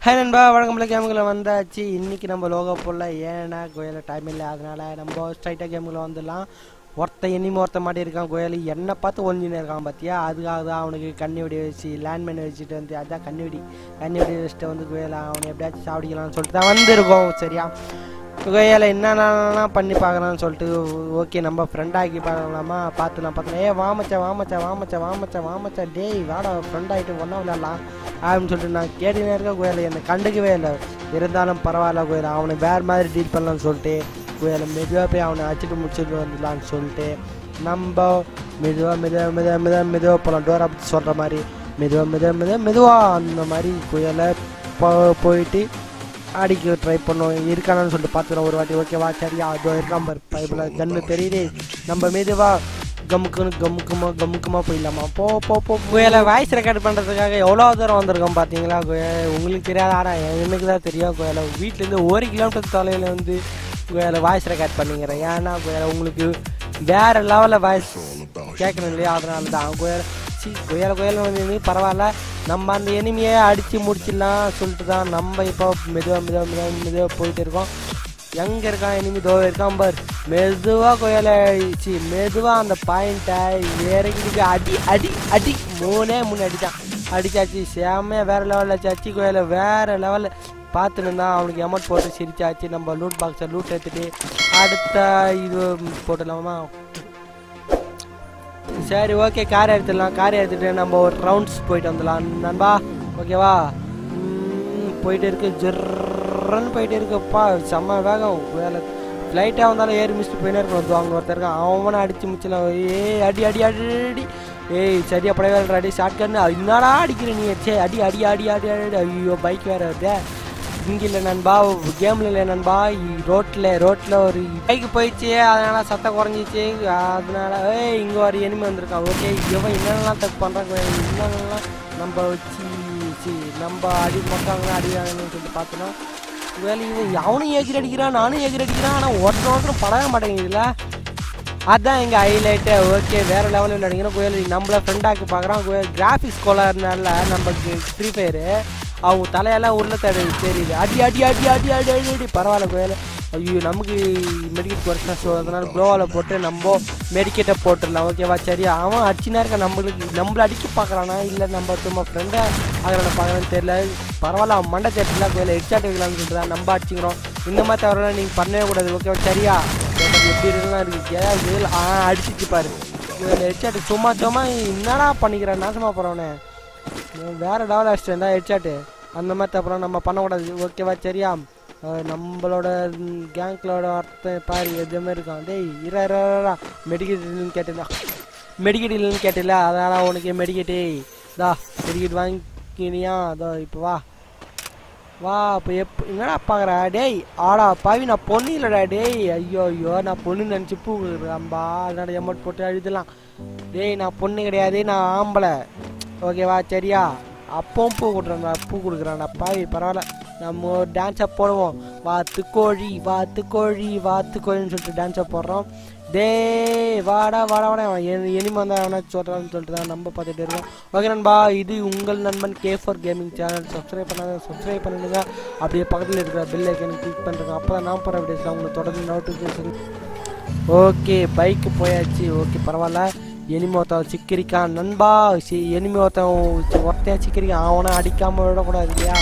hi நண்பா வழக்கம்போல கேமுக்குள்ள வந்தாச்சு இன்னைக்கு நம்ம லோகோ போடல ஏன்னா கோயில டைம் இல்லை அதனால நம்ம ஸ்ட்ரைட்டாக கேமுக்குள்ள வந்துடலாம் ஒருத்த இனிமே ஒருத்த மாட்டி இருக்கான் கோயில் என்னை பார்த்து ஒழிஞ்சுன்னு இருக்கான் பார்த்தியா அதுக்காக தான் அவனுக்கு கண்ணி வெடி வச்சு லேண்ட்மைன் வச்சுட்டு வந்து அதான் கண்ணி வெடி கண்ணி வெடி வச்சுட்டு வந்து கோயில அவனை எப்படியாச்சும் சாப்பிடிக்கலாம்னு சொல்லிட்டு தான் வந்திருக்கோம் சரியா கோயில என்னென்னலாம் பண்ணி பார்க்கலாம்னு சொல்லிட்டு ஓகே நம்ம ஃப்ரெண்டாக்கி பார்க்கலாமா பார்த்துலாம் பார்த்துலாம் ஏ வாமச்சா வாமச்சா வாமச்சா வாமச்சா வாமச்சா டேய் வாடா ஃப்ரெண்ட் ஆகிட்டு ஒன்றா விளையாடலாம் அப்படின்னு சொல்லிட்டு நான் கேட்டுனே இருக்க கோயில என்னை கண்டுக்கவே இல்லை இருந்தாலும் பரவாயில்ல கோயில அவனை வேறு மாதிரி டீல் பண்ணலாம்னு சொல்லிட்டு கோயில மெதுவாக போய் அவனை அடிச்சுட்டு முடிச்சுட்டு வந்துடலான்னு சொல்லிட்டு நம்ம மெதுவாக மெதுவாக மெதுவாக மெதுவாக மெதுவாக போகலாம் டோரா பற்றி சொல்கிற மாதிரி மெதுவாக மெதுவாக மெதுவாக மெதுவாக அந்த மாதிரி கோயிலை போ போயிட்டு அடிக்க ட்ரை பண்ணோம் இருக்கானான்னு சொல்லிட்டு பார்த்துக்கிறோம் ஒரு வாட்டி ஓகேவா சரியா அதோ இருக்கான் பாரு பைப்பில் கன்று தெரியுது நம்ம மெதுவா கமுக்குன்னு கமுக்குமா கமுக்குமா போயிடலாமா போ போ போ கோயில வாய்ஸ் ரெக்கார்ட் பண்ணுறதுக்காக எவ்வளோ தூரம் வந்திருக்கோம் பார்த்தீங்களா கோயில் உங்களுக்கு தெரியாத ஆடா எனக்கு தான் தெரியும் கோயில வீட்டிலேருந்து ஒரு கிலோமீட்டர் தொலைவில் வந்து கோயில வாய்ஸ் ரெக்கார்ட் பண்ணிக்கிறேன் ஏன்னா கோயில உங்களுக்கு வேற லெவலில் வாய்ஸ் கேட்கணும் இல்லையா அதனால தான் கோயில சி கோயில கோயில வந்து பரவாயில்ல நம்ம அந்த எனிமையை அடித்து முடிச்சிடலாம் சொல்லிட்டு தான் நம்ம இப்போ மெதுவாக மெதுவாக மெதுவாக மெதுவாக போயிட்டு இருக்கோம் எங்கே இருக்கான் எனிமி தோ இருக்கான் பார் மெதுவாக கோயில சி மெதுவாக அந்த பாயிண்ட்டை இறங்கிட்டு அடி அடி அடி மூணே மூணு அடித்தான் அடிச்சாச்சு செம்மையாக வேறு லெவலில் சச்சி கோயில வேறு லெவலில் பார்த்துன்னு தான் அவனுக்கு எமௌண்ட் போட்டு சிரிச்சாச்சு நம்ம லூட் பாக்ஸை லூட் எடுத்துட்டு அடுத்த இது போட்டுடலாமா சரி ஓகே கார் எடுத்துடலாம் கார் எடுத்துட்டு நம்ம ஒரு ரவுண்ட்ஸ் போயிட்டு வந்துடலாம் நண்பா ஓகேவா ம், போயிட்டு இருக்கு ஜிர்ன்னு போயிட்டு இருக்குப்பா செம்ம வேகம் வேலை ஃப்ளைட்டாக வந்தாலும் ஏறி மிஸ்ட்டு போயினே இருக்கணும் அங்கே ஒருத்தர் இருக்கான் அவனை அடிச்சு முச்சலாம் ஏய் அடி அடி அடி அடி ஏய் சரியா படையா அடி ஷார்ட் கன்னு என்னடா அடிக்கிற நீ சே அடி அடி அடி அடி அடி ஐயோ பைக் வேற வருதே இங்கே இல்லை நண்பா கேமில் இல்லை நண்பா ரோட்டில் ரோட்டில் ஒரு பைக்கு போயிடுச்சு அதனால சத்தம் குறைஞ்சிச்சு அதனால ஏய் இங்கே ஒரு எனிமே வந்திருக்கான் ஓகே இவன் என்னென்னலாம் தப்பு பண்ணுறாங்க என்னென்னலாம் நம்ம வச்சு சி நம்ம அடி மொத்தவங்க அடிக்கிறாங்கன்னு சொல்லிட்டு பார்த்தோன்னா வேலை இவன் அவனும் ஏகிரி அடிக்கிறான் நானும் ஏகிரி அடிக்கிறான் ஆனால் ஒருத்தர் ஒருத்தரும் படவே மாட்டேங்குதுல்ல அதான் எங்கள் ஹைலைட்டு ஓகே வேறு லெவலில் விளையாடிங்கன்னா கோயில் நம்மள ஃப்ரெண்டாக்கி பார்க்குறான் கோயில் கிராஃபிக்ஸ் கோளாறுனால நமக்கு ஃப்ரீ ஃபயரு அவங்க தலையெல்லாம் உருளைத்தடை தெரியுது அடி அடி அடி அடி அடி அடி அடி பரவாயில்ல கோயில் ஐயோ நமக்கு மெடிக்கெட் குறைச்சா ஸோ அதனால் க்ளோவில் போட்டு நம்ம மெடிக்கெட்டை போட்டுடலாம் ஓகேவா சரி அவன் அடிச்சுனா இருக்க நம்மளுக்கு நம்மள அடிக்க பார்க்குறானா இல்லை நம்ம சும்மா ஃப்ரெண்டை அதில் பார்க்குறான்னு தெரியல பரவாயில்ல அவன் மண்டை தேட்டரில் கோயில் ஹெட்ஷாட் வைக்கலாம்னு சொல்லிட்டு தான் நம்ம அடிச்சுக்கிறோம் இந்த மாதிரி தவிர நீங்கள் பண்ணவே கூடாது ஓகேவா சரியா எனக்கு எப்படி இருக்கலாம் இருக்கு ஏதாவது வேல் ஆ அடிச்சிச்சு பாரு ஹெட்ஷாட்டு சும்மா சும்மா என்னடா பண்ணிக்கிறேன் நாசமாக போகிறவனே வேறு லெவல் அடிச்சிட்டேன் ஹெட்ஷாட்டு அந்த மாதிரி அப்புறம் நம்ம பண்ணக்கூடாது ஓகேவா சரியா அஹ் நம்மளோட கேங்க்லோட அர்த்தம் பாரு எதுவுமே இருக்கான் டேய் இரா இரா மெடிக்கெட் இல்லைன்னு கேட்டில மெடிக்கெட் இல்லைன்னு கேட்டில அதனால் உனக்கு மெடிக்கெட்டே தா மெடிக்கெட் வாங்கிக்கினியா அதோ இப்போ வா வா இப்போ எப் என்னடா பார்க்குறா டேய் ஆடா பாவி நான் பொண்ணு இல்லைடா டேய் ஐயோ ஐயோ நான் பொண்ணு நினச்சி பூ கொடுக்குறேன்பா அதனால எமௌண்ட் போட்டு அழுதலாம் டேய் நான் பொண்ணு கிடையாது நான் ஆம்பளை ஓகேவா சரியா அப்பவும் பூ கொடுக்குறேன்டா பூ கொடுக்குறான்டா பாவி பரவாயில்ல நம்ம டான்ஸை போடுவோம் வாத்து கோழி வாத்து கோழி வாத்து கோழின்னு சொல்லிட்டு டான்ஸை போடுறோம் டேய் வாடா வாடா வாடா அவன் எ- எனிமே வந்தா அவனை சொல்கிறான்னு சொல்லிட்டு தான் நம்ம பார்த்துட்டு இருக்கோம் ஓகே நண்பா இது உங்கள் நண்பன் K for gaming channel subscribe பண்ணாத சப்ஸ்கிரைப் பண்ணிடுங்க அப்படியே பக்கத்தில் இருக்கிற பெல் ஐக்கன் கிளிக் பண்ணுறேங்க அப்போ தான் நான் போகிற வீடியோஸ்லாம் உங்களுக்கு தொடர்ந்து நோட்டிஃபிகேஷன் ஓகே பைக்கு போயாச்சு ஓகே பரவாயில்ல எனிமே ஒருத்தன் சிக்கிரிக்கான் நண்பா சி எனிமே ஒருத்தன் ஒருத்தையா சிக்கிரிக்கான் அவனை அடிக்காமல் விடக்கூடாது இல்லையா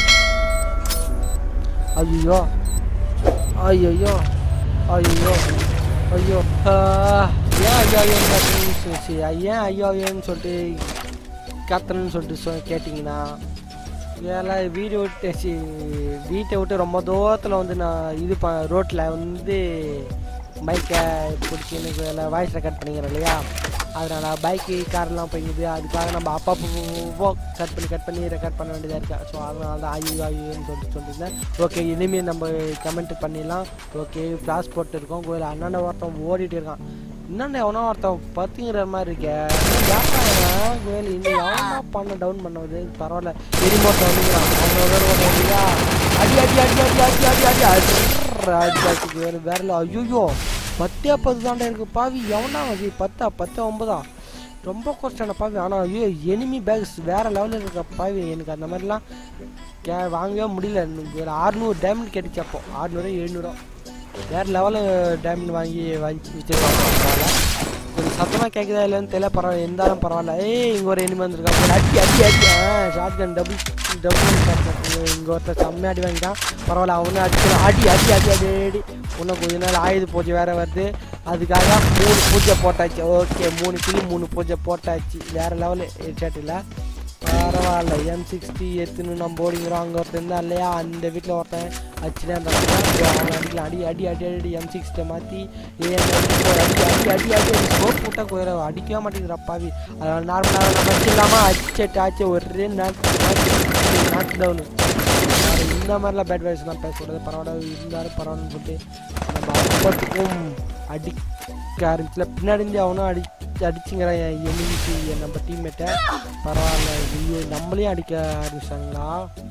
ஐயோ ஐயோ ஐயோ ஐயோ ஆ, ஏன் ஐயோ ஐயோன்னு கத்துறீங்கன்னு சி ஏன் ஐயோ ஐயோன்னு சொல்லிட்டு கத்தணும்னு சொல்லிட்டு சொ கேட்டிங்கன்னா வேலை வீடு விட்டு சி வீட்டை விட்டு ரொம்ப தூரத்தில் வந்து நான் இது ப ரோட்டில் வந்து பைக்கை பிடிச்சி எனக்கு வேலை வாய்ஸ் ரெக்கார்ட் பண்ணிக்கிறேன் இல்லையா அதனால் பைக்கு கார்லாம் போயிடுது அதுக்காக நம்ம அப்பப்போ கட் பண்ணி கட் பண்ணி ரெக்கார்ட் பண்ண வேண்டியதாக இருக்குது ஸோ அதனால தான் ஐயோ ஐயோன்னு சொல்லிட்டு சொல்லியிருந்தேன் ஓகே இனிமேல் நம்ம கமெண்ட் பண்ணிடலாம் ஓகே ஃப்ளாஷ் போட்டு இருக்கோம் கோயில் அண்ணன் ஒருத்தன் ஓடிட்டு இருக்கான் என்னென்ன எவனோ ஒருத்தன் பத்துங்கிற மாதிரி இருக்கே வியாபாரம் கோயில் இன்னும் எவனா பண்ண டவுன் பண்ணது பரவாயில்ல எரிமோட்டை வந்துக்கிறான் அவங்க ஒரு ஒரு ஓடியா அடி அடி அடி அடி அடி அடி அடி அடி அடிச்சாச்சு கோயில் வேற ஐயோ பத்தே பத்து தாண்டா இருக்கு பாவி எவனா அது பத்தா பத்து ஒன்பதா ரொம்ப கஷ்டம் பாவி ஆனால் ஐயோ எனிமி பேக்ஸ் வேறு லெவலில் இருக்க பாவி எனக்கு அந்த மாதிரிலாம் கே வாங்கவே முடியல எனக்கு ஒரு அறுநூறு டைமண்ட் கிடைச்சு அப்போ அறுநூறு எழுநூறு வேறு லெவலில் டைமண்ட் வாங்கி வாங்கி வச்சுருக்காங்க பரவாயில்ல கொஞ்சம் சத்தமாக கேட்குதா இல்லைன்னு தெரியல பரவாயில்ல இருந்தாலும் பரவாயில்ல ஏய் இங்கே ஒரு எனிமி வந்திருக்காங்க அடி அடி அடி ஆ shotgun double double shot இங்கே ஒருத்தர் செம்மையாக அடி வாங்கிட்டான் பரவாயில்ல அவனே அடிக்கலாம் அடி அடி அடி அடி அடி இன்னும் கொஞ்ச நாள் ஆயுத பூஜை வேறு வருது அதுக்காக மூணு பூஜை போட்டாச்சு ஓகே மூணு கிளி மூணு பூஜை போட்டாச்சு வேறு லெவலு ஹெட்ஷாட்டில் பரவாயில்ல எம் சிக்ஸ்டி எடுத்துன்னு நம்ம ஓடிங்கிறோம் அங்கே ஒருத்தன் இருந்தா இல்லையா அந்த வீட்டில் ஒருத்தன் அடிச்சுட்டே இருந்தாங்க அவனை அடிக்கலாம் அடி அடி அடி அடி எம் சிக்ஸ்ட்டை மாற்றி ஏன் அடி அடி அடி அடி அடி ஸ்கோப் போட்டால் கோயில அடிக்கவே மாட்டேங்குது அப்பாவி அதனால் நார்மலாக நம்ம அடிச்சிடலாமா அடிச்சிட்டு ஆச்சு ஒரே நாட்டு நாட்டு டவுனு இந்த மாதிரிலாம் பேட் வேர்ட்ஸ்லாம் பேசக்கூடாது பரவாயில்ல இருந்தாலும் பரவாயில்லன்னு சொல்லிட்டு நம்ம அப்பத்துக்கும் அடிக்க ஆரம்பிச்சல பின்னாடி இருந்து அவனும் அடி அடிச்சுங்கிறான் என் எனிமிக்கு நம்ம டீம்மேட்டை பரவாயில்ல ஐயோ நம்மளையும் அடிக்க ஆரம்பிச்சாங்களா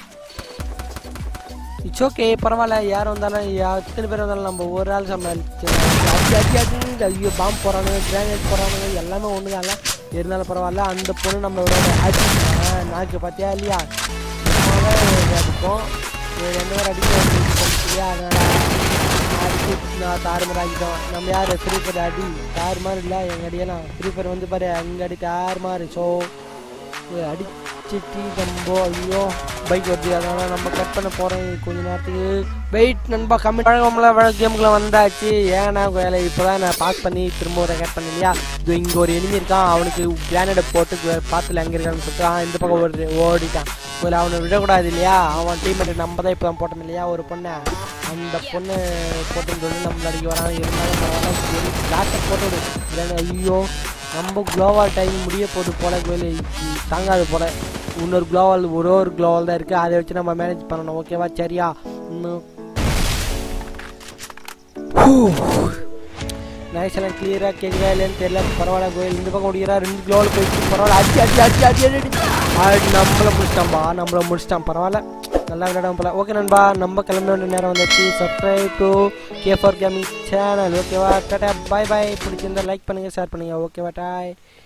இட்ஸ் ஓகே பரவாயில்ல யார் வந்தாலும் யா- எத்தனை பேர் வந்தாலும் நம்ம ஒரு ஆள் சமாளிச்சு அடி அடி அடி ஐயோ பாம்பு போகிறானுங்க கிரானைட் போகிறானுங்க எல்லாமே ஒன்று தான் இருந்தாலும் பரவாயில்ல அந்த பொண்ணு நம்மளோட அடி ஆ, நாக்கு பார்த்தியா இல்லையா சும்மாவே அடிப்போம் ஒரு ரெண்டு பேர் அடிக்க இல்லையா அதனால் அடிச்சு நான் தாறுமாறு ஆகிட்டோம் நம்ம யார் ஃப்ரீ ஃபயர் அடி தாறுமாறு இல்லை எங்கள் அடியெல்லாம் ஃப்ரீ ஃபயர் வந்து பாரு அங்கே அடி தாறுமாறு ஸோ அடிச்சிட்டு நம்ம ஐயோ பைக் வருது அதனால் நம்ம கட் பண்ண போகிறோம் கொஞ்ச நேரத்துக்கு வெயிட் நண்பா கம்மி பழகம்ல கேமுக்குள்ள வந்தாச்சு ஏன்னா வேலை இப்போ தான் நான் பாஸ் பண்ணி திரும்ப ஒரு ரெக்கார்ட் பண்ண இல்லையா இது இங்கே ஒரு எனிமி இருக்கான் அவனுக்கு கிரானடை போட்டு பார்த்துல எங்கே இருக்கான்னு சொல்லிட்டு ஆ, இந்த பக்கம் ஒரு ஓடிட்டான் ஒரு அவனை விடக்கூடாது இல்லையா அவன் டீம்மேட் நம்ம தான் இப்போ தான் போட்டோம் இல்லையா ஒரு பொண்ணை அந்த பொண்ணு போட்டுன்னு சொல்லி நம்மள அடிக்க வரான் இருந்தாலும் பரவாயில்ல டாக்டர் போட்டு விடு இல்லைன்னா ஐயோ நம்ம குளோவால் டைம் முடிய போகுது போல கோயில் தாங்காது போல இன்னொரு குளோவால் ஒரு ஒரு குளோவால் தான் இருக்குது அதை வச்சு நம்ம மேனேஜ் பண்ணணும் ஓகேவா சரியா இன்னும் நைஸ் எல்லாம் கிளியராக கேட்குதா இல்லைன்னு தெரியல பரவாயில்ல கோயில் இந்த பக்கம் முடிகிறா ரெண்டு குளோவில் போயிட்டு பரவாயில்ல அடி அடி அடி அடி அடி அடி அடி நம்மள முடிச்சிட்டான்பா நம்மள முடிச்சிட்டான் பரவாயில்ல நல்லா விளையாடாம போல ஓகே நண்பா நம்ம கிளம்ப வேண்டிய நேரம் வந்துச்சு subscribe to K for gaming channel ஓகேவா டாடா பாய் பாய் பிடிச்சிருந்தா லைக் பண்ணுங்கள் ஷேர் பண்ணுங்கள் ஓகேவா டாய்